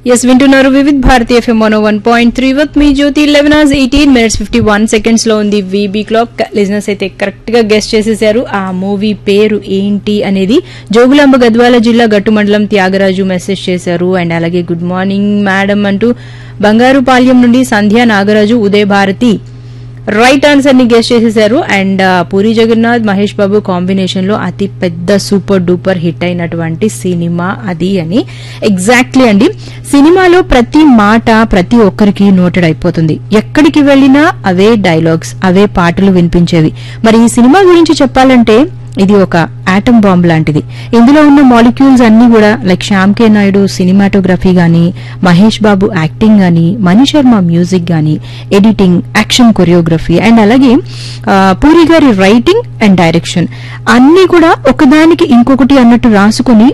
yes వింటున్నారు Vividh Bharati FM one one point three with me Jyothi eleven hours eighteen minutes fifty one seconds లో ఉంది VB clock లిజినెస్ అయితే correct గా గెస్ట్ చేసేసారు ఆ మూవీ పేరు ఏంటి అనేది జోగులాంబ గద్వాల జిల్లా గట్టు మండలం త్యాగరాజు మెసేజ్ చేశారు అండ్ అలాగే గుడ్ మార్నింగ్ మేడం అంటూ బంగారుపాల్యం నుండి సంధ్య నాగరాజు ఉదయ భారతి రైట్ ఆన్సర్ ని గెస్ట్ చేసేసారు అండ్ ఆ, పూరి జగన్నాథ్ మహేష్ బాబు కాంబినేషన్ లో అతి పెద్ద సూపర్ డూపర్ హిట్ అయినటువంటి సినిమా అది అని ఎగ్జాక్ట్లీ అండి సినిమాలో ప్రతి మాట ప్రతి ఒక్కరికి నోటెడ్ అయిపోతుంది ఎక్కడికి వెళ్ళినా అవే డైలాగ్స్ అవే పాటలు వినిపించేవి మరి ఈ సినిమా గురించి చెప్పాలంటే ఇది ఒక ఆటం బాంబ్ లాంటిది ఇందులో ఉన్న మాలిక్యూల్స్ అన్ని కూడా like Shyam K Naidu cinematography గానీ మహేష్ బాబు యాక్టింగ్ గానీ మణి శర్మ మ్యూజిక్ గానీ ఎడిటింగ్ యాక్షన్ కొరియోగ్రఫీ అండ్ అలాగే ఆ, పూరి గారి రైటింగ్ అండ్ డైరెక్షన్ అన్ని కూడా ఒకదానికి ఇంకొకటి అన్నట్టు రాసుకుని